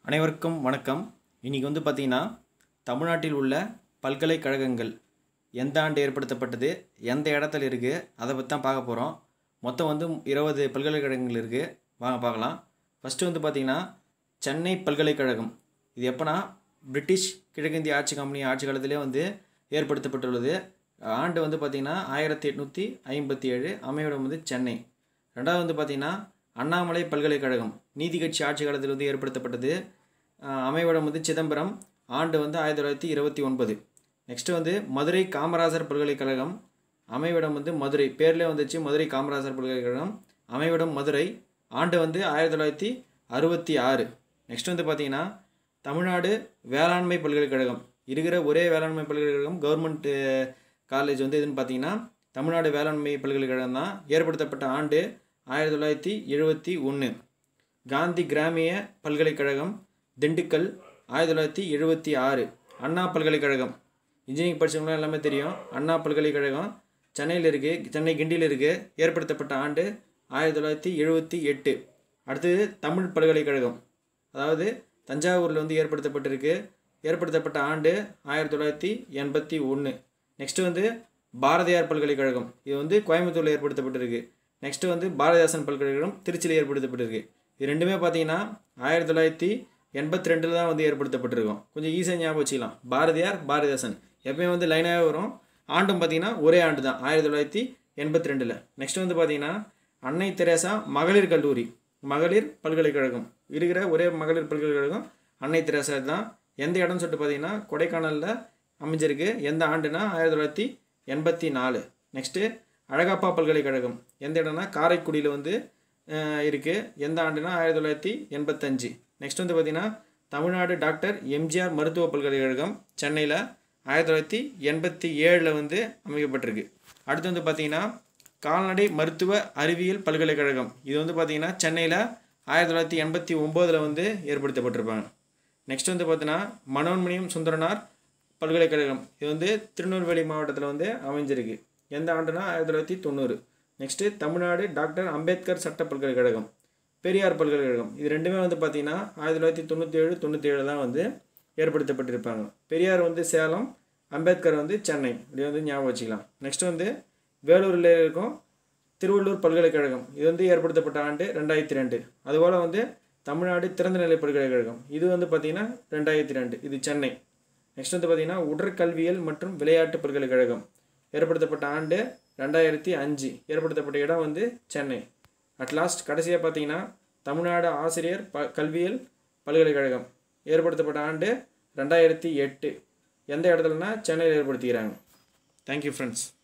அனைவருக்கும் வணக்கம் இன்றைக்கி வந்து பார்த்திங்கன்னா தமிழ்நாட்டில் உள்ள பல்கலைக்கழகங்கள் எந்த ஆண்டு ஏற்படுத்தப்பட்டது எந்த இடத்துல இருக்குது அதை பற்றி தான் பார்க்க போகிறோம் மொத்தம் வந்து இருபது பல்கலைக்கழகங்கள் இருக்குது வாங்க பார்க்கலாம் ஃபஸ்ட்டு வந்து பார்த்திங்கன்னா சென்னை பல்கலைக்கழகம் இது எப்போனா பிரிட்டிஷ் கிழக்கிந்திய ஆட்சி கம்பெனி ஆட்சி காலத்திலே வந்து ஏற்படுத்தப்பட்டுள்ளது ஆண்டு வந்து பார்த்திங்கன்னா ஆயிரத்தி எட்நூற்றி ஐம்பத்தி ஏழு அமைவிடம் வந்து சென்னை ரெண்டாவது வந்து பார்த்திங்கன்னா அண்ணாமலை பல்கலைக்கழகம் நீதி கட்சி ஆட்சி காலத்தில் வந்து ஏற்படுத்தப்பட்டது அஹ் அமைவிடம் வந்து சிதம்பரம் ஆண்டு வந்து ஆயிரத்தி தொள்ளாயிரத்தி இருபத்தி ஒன்பது நெக்ஸ்ட்டு வந்து மதுரை காமராசர் பல்கலைக்கழகம் அமைவிடம் வந்து மதுரை பேர்லேயே வந்துச்சு மதுரை காமராசர் பல்கலைக்கழகம் அமைவிடம் மதுரை ஆண்டு வந்து ஆயிரத்தி தொள்ளாயிரத்தி அறுபத்தி ஆறு நெக்ஸ்ட் வந்து பார்த்திங்கன்னா தமிழ்நாடு வேளாண்மை பல்கலைக்கழகம் இருக்கிற ஒரே வேளாண்மை பல்கலைக்கழகம் கவர்மெண்ட் காலேஜ் வந்து எதுன்னு பார்த்தீங்கன்னா தமிழ்நாடு வேளாண்மை பல்கலைக்கழகம் தான் ஏற்படுத்தப்பட்ட ஆண்டு ஆயிரத்தி தொள்ளாயிரத்தி எழுபத்தி ஒன்று காந்தி கிராமிய பல்கலைக்கழகம் திண்டுக்கல் ஆயிரத்தி தொள்ளாயிரத்தி எழுபத்தி ஆறு அண்ணா பல்கலைக்கழகம் இன்ஜினியரிங் படித்தவங்களாம் எல்லாமே தெரியும் அண்ணா பல்கலைக்கழகம் சென்னையில் இருக்குது சென்னை கிண்டியில் இருக்குது ஏற்படுத்தப்பட்ட ஆண்டு ஆயிரத்தி தொள்ளாயிரத்தி எழுபத்தி எட்டு அடுத்தது தமிழ் பல்கலைக்கழகம் அதாவது தஞ்சாவூரில் வந்து ஏற்படுத்தப்பட்டிருக்கு ஏற்படுத்தப்பட்ட ஆண்டு ஆயிரத்தி தொள்ளாயிரத்தி எண்பத்தி ஒன்று நெக்ஸ்ட்டு வந்து பாரதியார் பல்கலைக்கழகம் இது வந்து கோயம்புத்தூரில் ஏற்படுத்தப்பட்டிருக்கு நெக்ஸ்ட்டு வந்து பாரதிதாசன் பல்கலைக்கழகம் திருச்சியில் ஏற்படுத்தப்பட்டிருக்கு இது ரெண்டுமே பார்த்தீங்கன்னா ஆயிரத்தி தொள்ளாயிரத்தி எண்பத்தி ரெண்டில் தான் வந்து ஏற்படுத்தப்பட்டிருக்கும் கொஞ்சம் ஈஸியாக ஞாபகம் வச்சுக்கலாம் பாரதியார் பாரதிதாசன் எப்பயும் வந்து லைனாகவே வரும் ஆண்டும் பார்த்தீங்கன்னா ஒரே ஆண்டு தான் ஆயிரத்தி தொள்ளாயிரத்தி எண்பத்தி ரெண்டில் நெக்ஸ்ட் வந்து பார்த்தீங்கன்னா அன்னை தெரேசா மகளிர் கல்லூரி மகளிர் பல்கலைக்கழகம் இருக்கிற ஒரே மகளிர் பல்கலைக்கழகம் அன்னை தெரேசா தான் எந்த இடம்னு சொல்லிட்டு பார்த்தீங்கன்னா கொடைக்கானலில் அமைஞ்சிருக்கு எந்த ஆண்டுனா ஆயிரத்தி தொள்ளாயிரத்தி எண்பத்தி நாலு நெக்ஸ்ட்டு அழகப்பா பல்கலைக்கழகம் எந்த இடம்னா காரைக்குடியில் வந்து இருக்குது எந்த ஆண்டுனா ஆயிரத்தி தொள்ளாயிரத்தி எண்பத்தஞ்சு நெக்ஸ்ட் வந்து பார்த்திங்கன்னா தமிழ்நாடு டாக்டர் எம்ஜிஆர் மருத்துவ பல்கலைக்கழகம் சென்னையில் ஆயிரத்தி தொள்ளாயிரத்தி எண்பத்தி ஏழில் வந்து அமைக்கப்பட்டிருக்கு அடுத்து வந்து பார்த்திங்கன்னா கால்நடை மருத்துவ அறிவியல் பல்கலைக்கழகம் இது வந்து பார்த்திங்கன்னா சென்னையில் ஆயிரத்தி தொள்ளாயிரத்தி எண்பத்தி ஒம்போதில் வந்து ஏற்படுத்தப்பட்டிருப்பாங்க நெக்ஸ்ட் வந்து பார்த்தீங்கன்னா மனோன்மணியம் சுந்தரனார் பல்கலைக்கழகம் இது வந்து திருநெல்வேலி மாவட்டத்தில் வந்து அமைஞ்சிருக்கு எந்த ஆண்டுனா ஆயிரத்தி தொள்ளாயிரத்தி தொண்ணூறு நெக்ஸ்ட்டு தமிழ்நாடு டாக்டர் அம்பேத்கர் சட்ட பல்கலைக்கழகம் பெரியார் பல்கலைக்கழகம் இது ரெண்டுமே வந்து பார்த்திங்கன்னா ஆயிரத்தி தொள்ளாயிரத்தி தொண்ணூற்றி ஏழு தொண்ணூற்றி ஏழு தான் வந்து ஏற்படுத்தப்பட்டிருப்பாங்க பெரியார் வந்து சேலம் அம்பேத்கர் வந்து சென்னை இப்படி வந்து ஞாபகம் வச்சுக்கலாம் நெக்ஸ்ட் வந்து வேலூரில் இருக்கும் திருவள்ளூர் பல்கலைக்கழகம் இது வந்து ஏற்படுத்தப்பட்ட ஆண்டு ரெண்டாயிரத்தி ரெண்டு அதுபோல் வந்து தமிழ்நாடு திறந்தநிலை பல்கலைக்கழகம் இது வந்து பார்த்திங்கன்னா ரெண்டாயிரத்தி ரெண்டு இது சென்னை நெக்ஸ்ட் வந்து பார்த்திங்கன்னா உடற்கல்வியல் மற்றும் விளையாட்டு பல்கலைக்கழகம் ஏற்படுத்தப்பட்ட ஆண்டு ரெண்டாயிரத்தி அஞ்சு ஏற்படுத்தப்பட்ட இடம் வந்து சென்னை அட் லாஸ்ட் கடைசியாக பார்த்தீங்கன்னா தமிழ்நாடு ஆசிரியர் ப கல்வியல் பல்கலைக்கழகம் ஏற்படுத்தப்பட்ட ஆண்டு ரெண்டாயிரத்தி எட்டு எந்த இடத்துலனா சென்னையில் ஏற்படுத்திக்கிறாங்க தேங்க்யூ ஃப்ரெண்ட்ஸ்